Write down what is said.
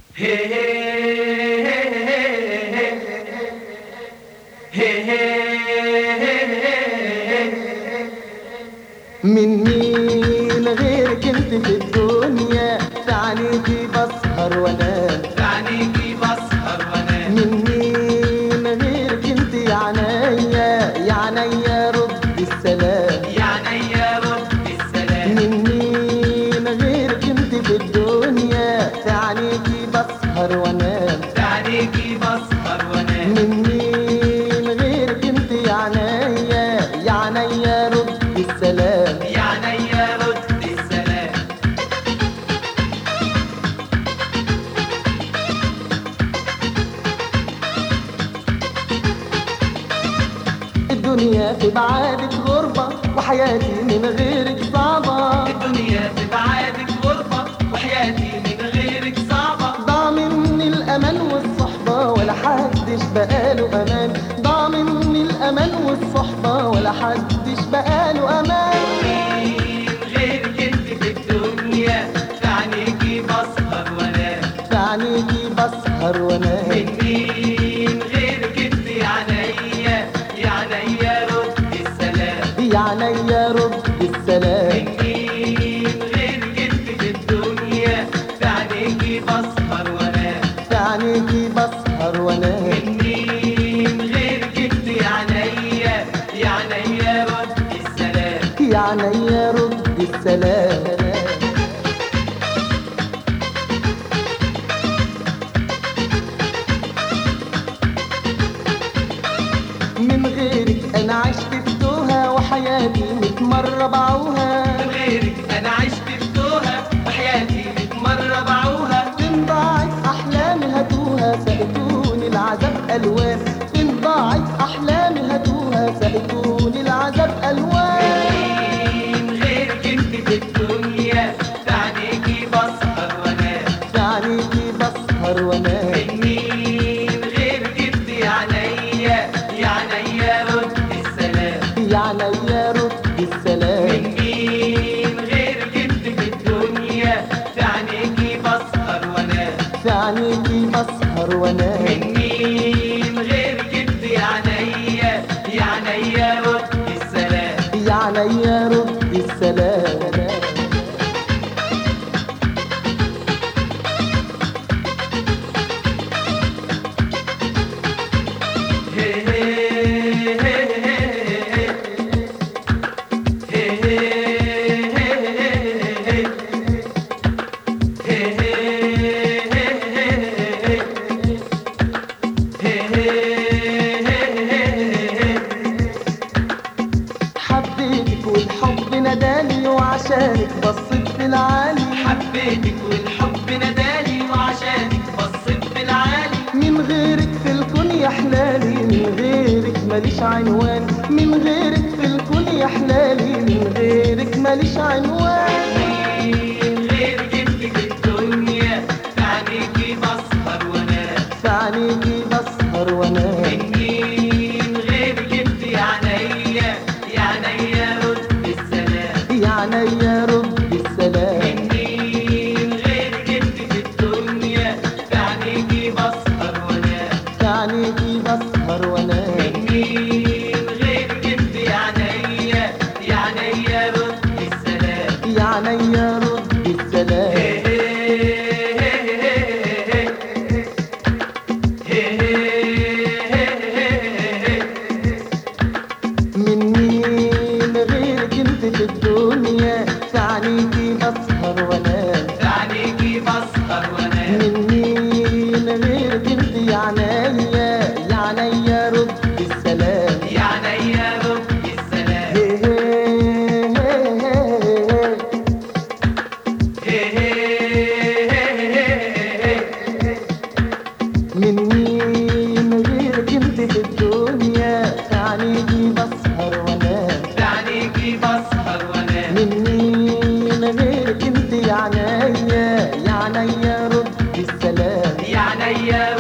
من مين غيرك انت في الدنيا تعنيكي بسهر وانام تعنيكي بسهر وانام من مين غيرك انت يا عينيا يا عينيا رد السلام يا عينيا رد السلام من مين غيرك انت في الدنيا تعنيكي بسهر وانام تعنيكي بسهر وانام من مين غيرك انت يا عينيا يا عينيا رد السلام يا عينيا رد السلام الدنيا في بعادك غربة وحياتي من غيرك صعبة الدنيا في بعادك غربة وحياتي من غيرك صعبة ضاع مني الأمان والصحبة ولا حدش بقاله أمان ضاع مني الأمان والصحبة ولا حدش بقاله أمان مين غيرك انت في الدنيا تعنيكي بسهر وانام تعنيكي بسهر وانام من مين غيرك انت يا عينيا يا عينيا رد السلام يا عينيا رد السلام من مين غيرك انت في الدنيا تعنيكي بسهر وانام تعنيكي بسهر وانام من مين غيرك انت يا عينيا يا عينيا رد السلام يا عينيا رد السلام من غيرك انا عشت في توها وحياتي ميت مرة بعوها من غيرك انا عشت في توها وحياتي ميت مرة بعوها فين ضاعت احلامي هاتوها سقتوني العذاب الوان فين ضاعت احلامي هاتوها سقتوني العذاب الوان مين غيرك انت في الدنيا تعنيكي بسهر وانام تعنيكي بسهر وانام من مين غيرك انت يا عينيا يا عينيا رد السلام يا عينيا رد السلام من مين غيرك انت في الدنيا تعنيكي بسهر وانام تعنيكي بسهر وانام من مين غيرك انت يا عينيا يا عينيا رد السلام يا عينيا رد السلام حبيتك والحب ناداني وعشانك بصيت في العالي حبيتك والحب ندالي وعشانك بصيت في العالي من غيرك في الكون يا حلالي من غيرك ماليش عنوان من غيرك في الكون يا حلالي من غيرك ماليش عنوان مين غيرك انت في الدنيا تعنيكي بسهر وانام تعنيكي بسهر وانام من مين غيرك انت يا عينيا يا عينيا رد السلام يا عينيا رد السلام من مين غيرك انت في الدنيا تعنيكي بسهر وانام تعنيكي بسهر وانام من مين غيرك انت يا عينيا يا عينيا رد السلام يا عينيا رد السلام من مين غيرك انت في الدنيا تعنيكي بسهر وانام تعنيكي بسهر وانام من مين غيرك انت يا عينيا يا عينيا رد السلام يا عينيا رد السلام هي هي هي من مين غيرك انت في الدنيا تعنيكي بسهر وانام تعنيكي بسهر وانام من مين غيرك انت يا عينيا يا عينيا رد السلام يا عينيا